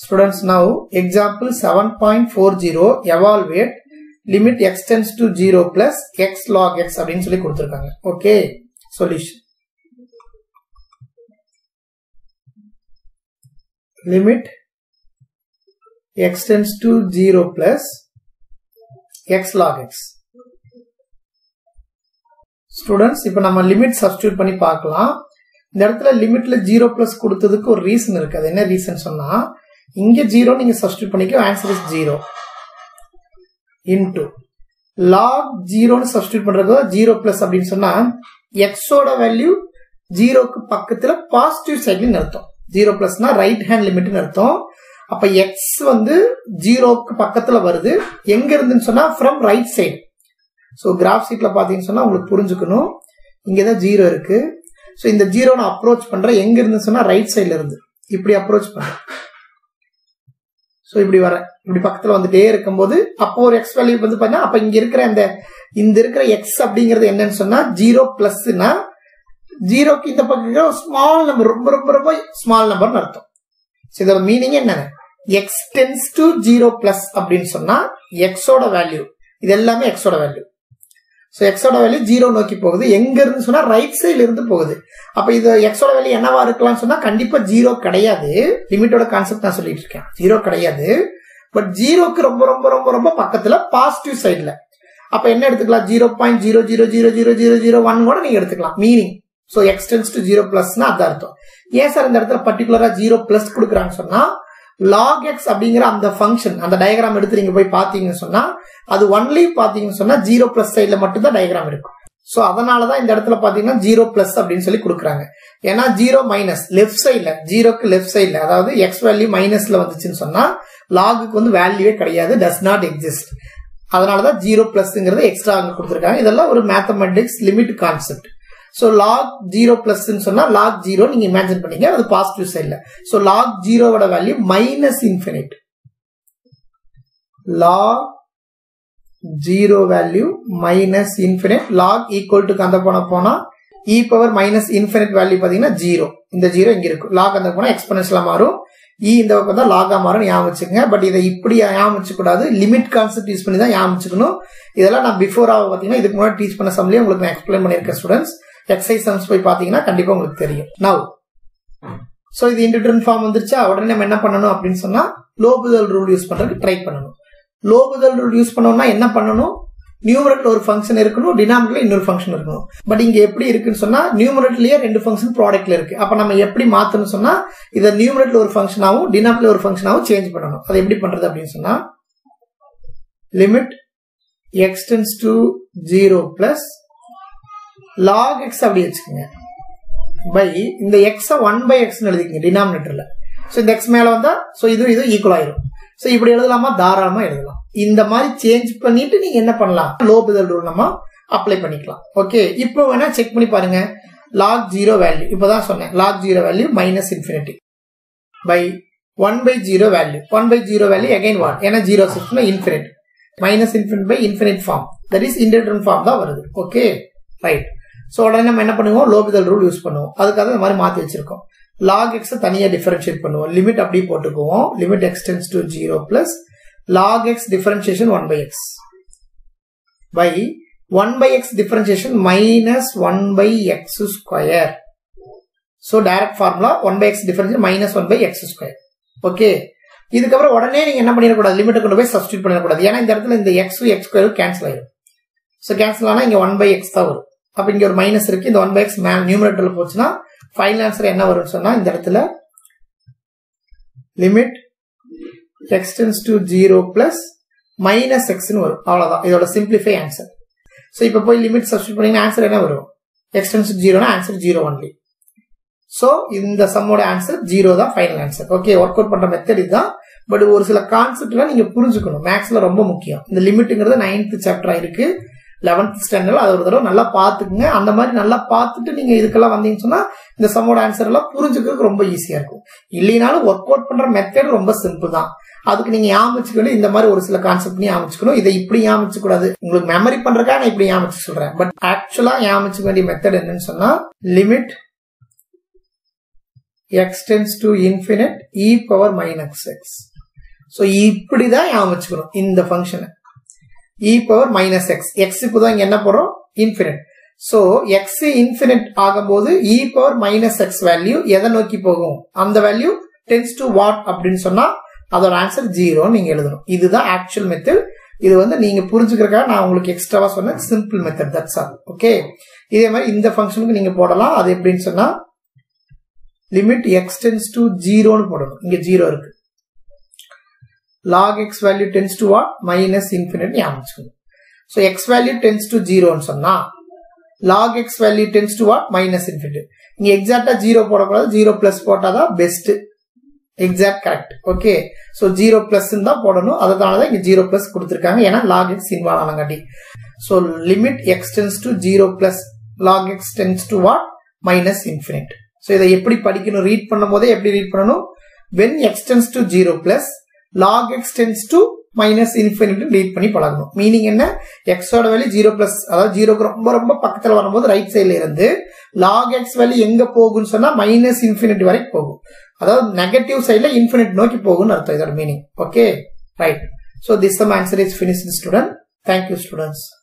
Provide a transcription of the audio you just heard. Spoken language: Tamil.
Students, now example 7.40 evaluate limit x tends to 0 plus x log x அப்படின்னு சொல்லி கொடுத்துருக்காங்க okay solution limit x tends to 0 plus x log x students இப்போ நம்ம லிமிட் சப்ஸ்டியூட் பண்ணி பார்க்கலாம் இந்த இடத்துல லிமிட்ல ஜீரோ பிளஸ் கொடுத்ததுக்கு ஒரு ரீசன் இருக்கு அது என்ன ரீசன் சொன்னா இங்க ஜீரோ நீங்க சப்ஸ்டியூட் பண்ணிக்க answer is zero into log ஜீரோன்னு சப்ஸ்டியூட் பண்றது ஜீரோ பிளஸ் அப்படின்னு சொன்னா எக்ஸோட வேல்யூ ஜீரோக்கு பக்கத்துல பாசிட்டிவ் சைட்லன்னு அர்த்தம் ஜீரோ பிளஸ்னா ரைட் ஹேண்ட் லிமிட்னு அர்த்தம் அப்ப எக்ஸ் வந்து ஜீரோக்கு பக்கத்துல வருது எங்க இருந்துன்னு சொன்னா from right side so graph சீட்ல பாத்தீங்கன்னு சொன்னா உங்களுக்கு புரிஞ்சுக்கணும் இங்கதான் ஜீரோ இருக்கு ஸோ இந்த ஜீரோ நான் அப்ரோச் பண்றேன் எங்க இருந்து சொன்னா ரைட் சைட்ல இருந்து இப்படி அப்ரோச் பண்றேன் ஸோ இப்படி வரேன் இப்படி பக்கத்துல வந்துட்டே இருக்கும்போது அப்போ ஒரு எக்ஸ் வேல்யூ வந்து பாத்தீங்கன்னா அப்ப இங்க இருக்கிற அந்த இந்த இருக்கிற எக்ஸ் அப்படிங்கிறது என்னன்னு சொன்னா ஜீரோ பிளஸ்னா ஜீரோக்கு இந்த பக்கம் ஸ்மால் நம்பர் ரொம்ப ரொம்ப ரொம்ப ஸ்மால் நம்பர்னு அர்த்தம் ஸோ இதோட மீனிங் என்னங்க X tends to zero plus அப்படின்னு சொன்னா எக்ஸோட வேல்யூ இது எல்லாமே எக்ஸோட வேல்யூ ஸோ எக்ஸோட வேல்யூ ஜீரோ நோக்கி போகுது எங்க இருந்து சொன்னா ரைட் சைட்ல இருந்து போகுது அப்ப இது எக்ஸோட வேல்யூ என்னவா இருக்கலாம்னு சொன்னா கண்டிப்பா ஜீரோ கிடையாது லிமிட்டோட கான்செப்ட் நான் சொல்லிட்டு இருக்கேன் ஜீரோ கிடையாது பட் ஜீரோக்கு ரொம்ப ரொம்ப ரொம்ப ரொம்ப பக்கத்துல பாசிட்டிவ் சைட்ல அப்ப என்ன எடுத்துக்கலாம் zero point zero zero zero zero zero zero one கூட நீங்க எடுத்துக்கலாம் meaning so x tends to zero பிளஸ்னா அது அர்த்தம் ஏன் சார் இந்த இடத்துல பர்டிகுலரா ஜீரோ பிளஸ் கொடுக்குறான்னு சொன்னா லாக் எக்ஸ் அப்படிங்கிற அந்த ஃபங்க்ஷன் அந்த டயக்ராம் எடுத்து நீங்க போய் பாத்தீங்கன்னு சொன்னா அது ஒன்லி பாத்தீங்கன்னு சொன்னா ஜீரோ பிளஸ் சைட்ல மட்டும் தான் டயக்ராம் இருக்கும் ஸோ அதனாலதான் இந்த இடத்துல பாத்தீங்கன்னா ஜீரோ பிளஸ் அப்படின்னு சொல்லி கொடுக்குறாங்க ஏன்னா ஜீரோ மைனஸ் லெஃப்ட் சைட்ல ஜீரோக்கு லெஃப்ட் சைட்ல அதாவது எக்ஸ் வேல்யூ மைனஸ்ல வந்துச்சுன்னு சொன்னா லாகுக்கு வந்து வேல்யூவே கிடையாது டஸ் நாட் எக்ஸிஸ்ட் அதனாலதான் ஜீரோ பிளஸ்ங்கிறது எக்ஸ்ட்ரா அங்க கொடுத்துருக்காங்க இதெல்லாம் ஒரு mathematics limit concept so log zero plus சொன்னா லாக் ஜீரோ நீங்க இமேஜின் பண்ணீங்க அது பாசிட்டிவ் சைட்ல ஸோ லாக் ஜீரோவோட value minus infinite log zero value minus infinite log equal to அந்த போன போனா e power minus infinite value பாத்தீங்கன்னா ஜீரோ இந்த ஜீரோ இங்க இருக்கும் லாக் அந்த போனா எக்ஸ்பனன்ஸ்ல மாறும் இ இந்த பக்கம் தான் லாகா மாறும் ஞாபகம் வச்சுக்கோங்க பட் இதை இப்படி ஞாபகம் வச்சுக்கூடாது லிமிட் கான்செப்ட் யூஸ் பண்ணி தான் ஞாபகம் வச்சுக்கணும் இதெல்லாம் நான் பிஃபோராக பார்த்தீங்கன்னா இதுக்கு முன்னாடி டீச் பண்ண சம்லேயே உங்களுக்கு நான் எக்ஸ்பிளைன் பண்ணியிருக்கேன் ஸ்டூடெண்ட்ஸ் எக்ஸசைஸ் சம்ஸ் போய் பாத்தீங்கன்னா கண்டிப்பா உங்களுக்கு தெரியும் நவ் சோ இது இன்டிட்ரன் ஃபார்ம் வந்துருச்சா உடனே நம்ம என்ன பண்ணணும் அப்படின்னு சொன்னா லோபுதல் ரூல் யூஸ் பண்றதுக்கு ட்ரை பண்ணணும் லோபுதல் ரூல் யூஸ் பண்ணோம்னா என்ன பண்ணணும் நியூமரேட்ல ஒரு ஃபங்க்ஷன் இருக்கணும் டினாமினேட்ல இன்னொரு ஃபங்க்ஷன் இருக்கணும் பட் இங்க எப்படி இருக்குன்னு சொன்னா நியூமரேட்லயே ரெண்டு ஃபங்க்ஷன் ப்ராடக்ட்ல இருக்கு அப்ப நம்ம எப்படி மாத்தணும் சொன்னா இதை நியூமரேட்ல ஒரு ஃபங்க்ஷனாவும் டினாமினேட்ல ஒரு ஃபங்க்ஷனாவும் சேஞ்ச் பண்ணணும் அதை எப்படி பண்றது அப்படின்னு சொன்னா limit x tends to zero plus log x அப்படி வச்சுக்கோங்க பை இந்த எக்ஸ ஒன் பை எக்ஸ் எழுதிக்கங்க டினாமினேட்டர்ல ஸோ இந்த எக்ஸ் மேல வந்தா ஸோ இது இது ஈக்குவல் ஆயிரும் ஸோ இப்படி எழுதலாமா தாராளமா எழுதலாம் இந்த மாதிரி சேஞ்ச் பண்ணிட்டு நீங்க என்ன பண்ணலாம் லோபுதல் ரூல் நம்ம அப்ளை பண்ணிக்கலாம் ஓகே இப்போ வேணா செக் பண்ணி பாருங்க லாக் ஜீரோ வேல்யூ இப்போதான் சொன்னேன் log zero value minus infinity by one by zero value one by zero value again one ஏன்னா ஜீரோ சிக்ஸ்னா infinite minus infinite by infinite form that is indeterminate form தான் வருது ஓகே ரைட் ஸோ உடனே நம்ம என்ன பண்ணுவோம் லோபிதல் ரூல் யூஸ் பண்ணுவோம் அதுக்காக இந்த மாதிரி மாற்றி வச்சிருக்கோம் லாக் எக்ஸ் தனியாக டிஃபரன்ஷியேட் பண்ணுவோம் லிமிட் அப்படி போட்டுக்குவோம் limit x tends to zero plus log x differentiation one by x by one by x differentiation minus one by x square so direct formula one by x differential minus one by x square okay இதுக்கப்புறம் உடனே நீங்க என்ன பண்ணிடக்கூடாது லிமிட்டை கொண்டு போய் சப்ஸ்டியூட் பண்ணிடக்கூடாது ஏன்னா இந்த இடத்துல இந்த எக்ஸ் எக்ஸ் ஸ்கொயர் கேன்சல் ஆயிடும் ஸோ கேன்சல் ஆனால் இங்க ஒன் பை எக்ஸ் தான் வரும் அப்ப இங்க ஒரு மைனஸ் இருக்கு இந்த ஒன் பை எக்ஸ் மேல் நியூமரேட்டர்ல போச்சுன்னா ஃபைனல் ஆன்சர் என்ன வரும்னு சொன்னா இந்த இடத்துல limit x tends to zero plus minus எக்ஸ்னு வரும் அவ்வளவுதான் இதோட சிம்பிளிஃபை ஆன்சர் ஸோ இப்போ போய் லிமிட் சப்ஸ்டியூட் பண்ணீங்கன்னா ஆன்சர் என்ன வரும் எக்ஸ்டென்ஸ் ஜீரோனா ஆன்சர் ஜீரோ ஒன்லி ஸோ இந்த சம்மோட ஆன்சர் ஜீரோ தான் final answer okay work out பண்ற மெத்தட் இதுதான் பட் ஒரு சில கான்செப்ட்லாம் நீங்க புரிஞ்சுக்கணும் மேக்ஸ்ல ரொம்ப முக்கியம் இந்த லிமிட்டுங்கிறது நைன்த் சாப்டரா இருக்கு லெவன்த் ஸ்டாண்டர்ட்ல அதை ஒரு தடவை நல்லா பார்த்துக்குங்க அந்த மாதிரி நல்லா பார்த்துட்டு நீங்க இதுக்கெல்லாம் வந்தீங்கன்னு சொன்னா இந்த சம்மோட ஆன்சர் எல்லாம் புரிஞ்சுக்கிறதுக்கு ரொம்ப ஈஸியா இருக்கும் இல்லைனாலும் ஒர்க் அவுட் பண்ற மெத்தட் ரொம்ப சிம்பிள் தான் அதுக்கு நீங்க ஞாபகம் இந்த மாதிரி ஒரு சில கான்செப்ட் ஞாபகம் இதை இப்படி ஞாபகம் கூடாது உங்களுக்கு மெமரி பண்றதுக்காக நான் இப்படி ஞாபகம் சொல்றேன் பட் ஆக்சுவலா ஞாபகம் வேண்டிய மெத்தட் என்னன்னு சொன்னா limit x tends to infinite e power minus x so இப்படிதான் ஞாபகம் வச்சுக்கணும் இந்த ஃபங்க்ஷனை e power minus x x இப்போதான் இங்க என்ன போறோம் இன்ஃபினிட் ஸோ எக்ஸ் இன்ஃபினிட் ஆகும்போது e power minus x value எதை நோக்கி போகும் அந்த வேல்யூ டென்ஸ் டு வாட் அப்படின்னு சொன்னா அதோட ஆன்சர் ஜீரோ நீங்க எழுதணும் இதுதான் ஆக்சுவல் மெத்தட் இது வந்து நீங்க புரிஞ்சுக்கிறக்காக நான் உங்களுக்கு எக்ஸ்ட்ராவா சொன்ன simple method that's all okay இதே மாதிரி இந்த ஃபங்க்ஷனுக்கு நீங்க போடலாம் அது எப்படின்னு சொன்னா லிமிட் எக்ஸ் டென்ஸ் டு ஜீரோன்னு போடணும் இங்க ஜீரோ இருக்கு log x value tends to what minus infinite ஞாபகம் so x value tends to ஜீரோன்னு சொன்னா log x value tends to what minus infinite இங்க எக்ஸாக்டா ஜீரோ போடக்கூடாது ஜீரோ பிளஸ் போட்டாதான் best exact correct okay so zero plus தான் போடணும் அதனால தான் இங்க ஜீரோ பிளஸ் கொடுத்துருக்காங்க ஏன்னா லாக் எக்ஸ் இன்வால்வ் ஆனங்காட்டி so limit x tends to zero plus log x tends to what minus infinite so இதை எப்படி படிக்கணும் ரீட் பண்ணும் போதே எப்படி ரீட் பண்ணணும் when x tends to zero plus log x tends to minus infinite read பண்ணி பழகணும் மீனிங் என்ன எக்ஸோட வேல்யூ ஜீரோ பிளஸ் அதாவது ஜீரோக்கு ரொம்ப ரொம்ப பக்கத்தில் வரும்போது ரைட் சைட்ல இருந்து லாக் எக்ஸ் வேல்யூ எங்க போகும்னு சொன்னா மைனஸ் இன்ஃபினிட் வரைக்கும் போகும் அதாவது நெகட்டிவ் சைட்ல இன்ஃபினிட் நோக்கி போகும்னு அர்த்தம் இதோட meaning okay right so this sum answer is finish student thank you students